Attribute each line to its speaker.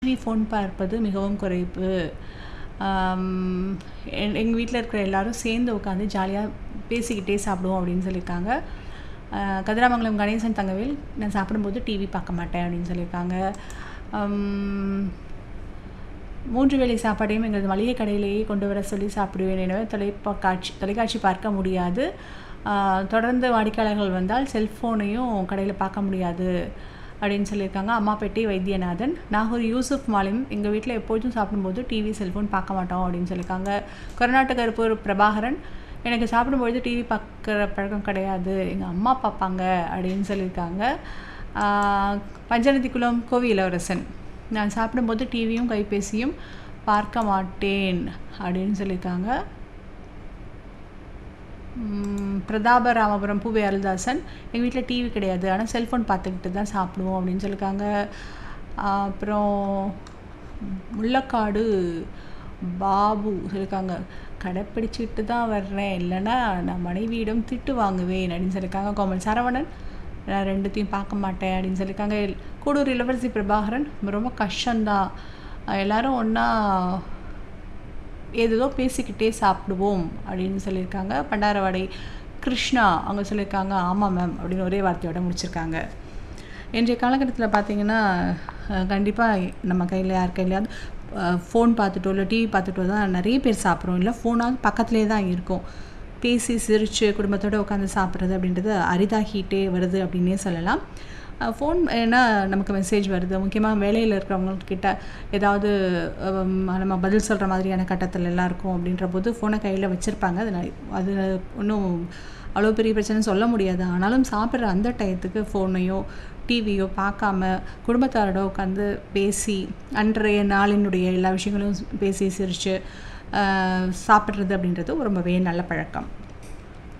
Speaker 1: TV phone பார்ப்பது மிகவும் குறைவு எங்கள் வீட்டில் இருக்கிற எல்லாரும் சேர்ந்து உட்காந்து ஜாலியாக பேசிக்கிட்டே சாப்பிடுவோம் அப்படின்னு சொல்லியிருக்காங்க ஆஹ் கதிராமங்கலம் கணேசன் தங்கவேல் நான் சாப்பிடும்போது டிவி பார்க்க மாட்டேன் அப்படின்னு சொல்லியிருக்காங்க ஆம், மூன்று வேளை சாப்பாடையும் எங்களது மளிகை கடையிலேயே கொண்டு வர சொல்லி சாப்பிடுவேன் எனவே தொலைக்காட்சி தொலைக்காட்சி பார்க்க முடியாது ஆஹ் தொடர்ந்து வாடிக்கையாளர்கள் வந்தால் செல்ஃபோனையும் கடையில் பார்க்க முடியாது அப்படின்னு சொல்லியிருக்காங்க அம்மாப்பேட்டை வைத்தியநாதன் நாகூர் யூசுப் மாலிம் எங்கள் வீட்டில் எப்போதும் சாப்பிடும்போது டிவி செல்ஃபோன் பார்க்க மாட்டோம் அப்படின்னு சொல்லியிருக்காங்க கர்நாடக கருப்பூர் பிரபாகரன் எனக்கு சாப்பிடும்பொழுது டிவி பார்க்குற பழக்கம் கிடையாது எங்கள் அம்மா பார்ப்பாங்க அப்படின்னு சொல்லியிருக்காங்க ஆஹ் பஞ்சநதிக்குளம் கோவி இளவரசன் நான் சாப்பிடும்போது டிவியும் கைபேசியும் பார்க்க மாட்டேன் அப்படின்னு சொல்லியிருக்காங்க ம், பிரதாப ராமபுரம் பூவே அருள்தாசன் எங்கள் வீட்டில் டிவி கிடையாது ஆனால் செல்ஃபோன் பார்த்துக்கிட்டு தான் சாப்பிடுவோம் அப்படின்னு சொல்லியிருக்காங்க ஆஹ் அப்புறம் முள்ளக்காடு பாபு சொல்லியிருக்காங்க கடைப்பிடிச்சிட்டு தான் வர்றேன் இல்லைன்னா நான் மனைவியிடம் திட்டு வாங்குவேன் அப்படின்னு சொல்லியிருக்காங்க கோமல் சரவணன் நான் ரெண்டுத்தையும் பார்க்க மாட்டேன் அப்படின்னு சொல்லியிருக்காங்க கூடூர் இளவரசி பிரபாகரன் ரொம்ப கஷ்டம்தான் அஹ் எல்லாரும் ஒன்றா ஏதேதோ பேசிக்கிட்டே சாப்பிடுவோம் அப்படின்னு சொல்லியிருக்காங்க பண்டாரவாடை கிருஷ்ணா அவங்க சொல்லியிருக்காங்க ஆமாம் மேம் அப்படின்னு ஒரே வார்த்தையோட முடிச்சிருக்காங்க இன்றைய காலகட்டத்தில் பார்த்தீங்கன்னா கண்டிப்பாக நம்ம கையில் யார் கையிலையாவது ஃபோன் பார்த்துட்டோ இல்லை டிவி பார்த்துட்டோ தான் நிறைய பேர் சாப்பிட்றோம் இல்லை ஃபோனாவது பக்கத்துலேயே தான் இருக்கும் பேசி சிரித்து குடும்பத்தோடு உட்காந்து சாப்பிட்றது அப்படின்றது அரிதாகிட்டே வருது அப்படின்னே சொல்லலாம் ஃபோன் ஏன்னா நமக்கு மெசேஜ் வருது முக்கியமாக வேலையில் இருக்கிறவங்கக்கிட்ட ஏதாவது ஹம், நம்ம பதில் சொல்கிற மாதிரியான கட்டத்தில் எல்லாம் இருக்கும் அப்படின்ற போது ஃபோனை கையில் வச்சுருப்பாங்க அது ந- அது ஒன்றும் அவ்வளோ பெரிய பிரச்சனை சொல்ல முடியாது ஆனாலும் சாப்பிட்ற அந்த டயத்துக்கு ஃபோனையோ டிவியோ பார்க்காம குடும்பத்தாரோட உட்காந்து பேசி அன்றைய நாளினுடைய எல்லா விஷயங்களும் பேசி சிரித்து சாப்பிட்றது அப்படின்றது ரொம்பவே நல்ல பழக்கம்